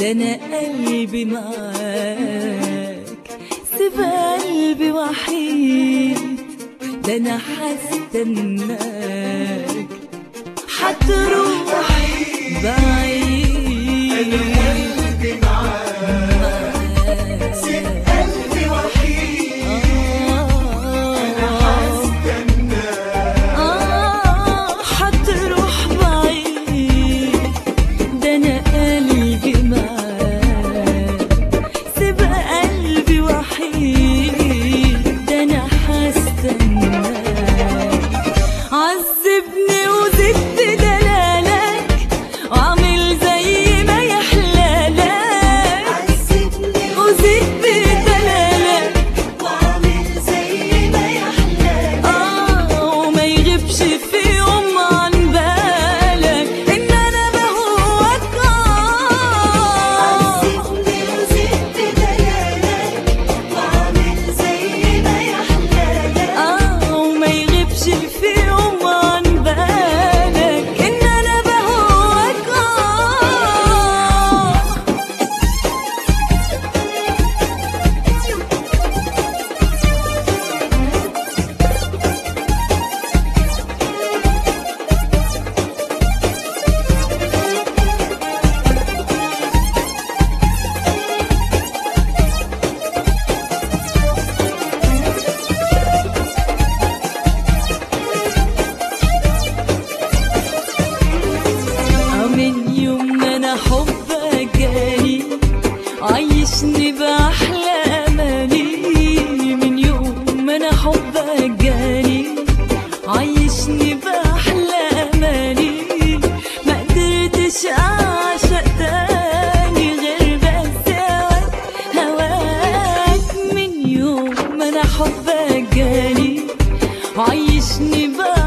ده انا قلبي معاك سيب قلبي وحيد ده انا هستناك هتروح بعيد معاك. آه. آه، هتروح بعيد ده انا قلبي معاك سيب قلبي وحيد ده انا هستناك عذبني وزدت دلالك واعمل زي ما يحلالك وزدت دلالك آه وما يغيبش في يوم عن بالك إن أنا بهواك آه آه وما يغيبش في يوم عن بالك إن أنا بهواك آه من يوم ما انا حبك جاني عيشني باحلى اماني من يوم ما انا حبك جاني عيشني باحلى اماني ما قدرتش اعشق تاني غير بس هواك هواك من يوم ما انا حبك جاني عيشني بقى